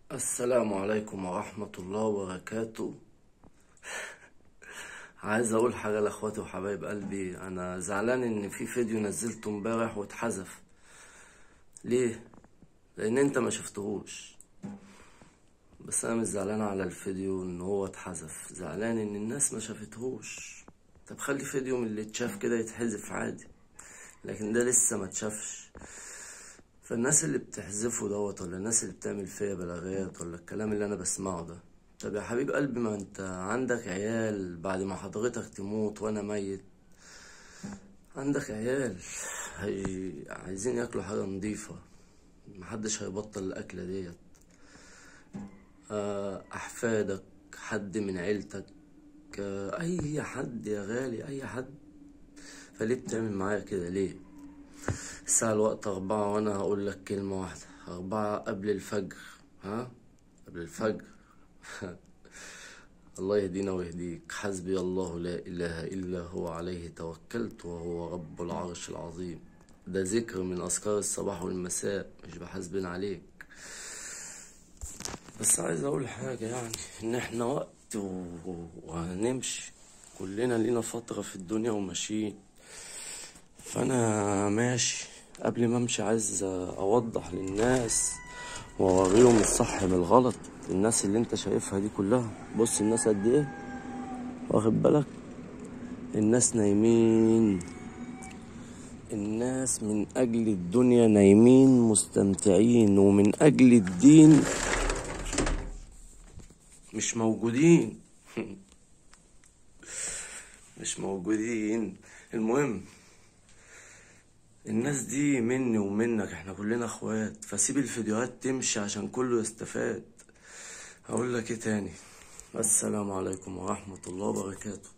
السلام عليكم ورحمة الله وبركاته عايز اقول حاجة لاخواتي وحبايب قلبي انا زعلان ان في فيديو نزلته امبارح واتحذف ليه لان انت ما شفتهوش بس انا مش زعلان على الفيديو ان هو اتحذف زعلان ان الناس ما شافتهوش طب خلي فيديو من اللي اتشاف كده يتحذف عادي لكن ده لسه ما اتشافش فالناس اللي بتحذفه دوت ولا الناس اللي بتعمل فيا بلاغات ولا الكلام اللي انا بسمعه ده طب يا حبيب قلبي ما انت عندك عيال بعد ما حضرتك تموت وانا ميت عندك عيال هي... عايزين ياكلوا حاجة نظيفة محدش هيبطل الأكلة ديت آه، أحفادك حد من عيلتك آه، أي حد يا غالي أي حد فليه بتعمل معايا كده ليه الساعة الوقت أربعة وأنا هقول لك كلمة واحدة أربعة قبل الفجر ها قبل الفجر الله يهدينا ويهديك حسبي الله لا إله إلا هو عليه توكلت وهو رب العرش العظيم ده ذكر من أذكار الصباح والمساء مش بحاسبين عليك بس عايز أقول حاجة يعني إن إحنا وقت و... وهنمشي كلنا لينا فترة في الدنيا وماشيين فانا ماشي قبل ما امشي عايز اوضح للناس واوريهم الصح من الغلط الناس اللي انت شايفها دي كلها بص الناس قد ايه واخد بالك الناس نايمين الناس من اجل الدنيا نايمين مستمتعين ومن اجل الدين مش موجودين مش موجودين المهم الناس دي مني ومنك احنا كلنا اخوات فسيب الفيديوهات تمشي عشان كله يستفاد هقول لك ايه تاني السلام عليكم ورحمة الله وبركاته